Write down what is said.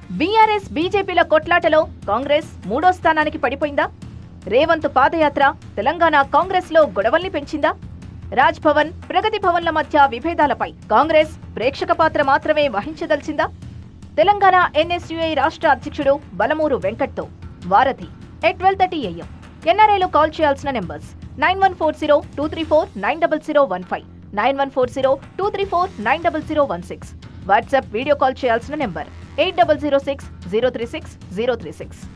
BRS బీజేపీల కొట్లాటలో Congress మూడో స్థానానికి పడిపోయిందా రేవంత్ పాదయాత్ర తెలంగాణ కాంగ్రెస్ లో గొడవల్ని పెంచిందా రాజ్ భవన్ ప్రగతి భవన్ల మధ్య విభేదాలపై కాంగ్రెస్ ప్రేక్షక పాత్ర మాత్రమే వహించదలిచిందా తెలంగాణ ఎన్ఎస్యుఐ రాష్ట్ర అధ్యక్షుడు బలమూరు వెంకట్తో Vaaradhi at twelve thirty AM ఎన్ఆర్ఐలో కాల్ చేయాల్సిన numbers nine one four zero two three four nine double zero one five nine one four zero two three four nine double zero one six WhatsApp video call చేయాల్సిన number eight double zero six zero three six zero three six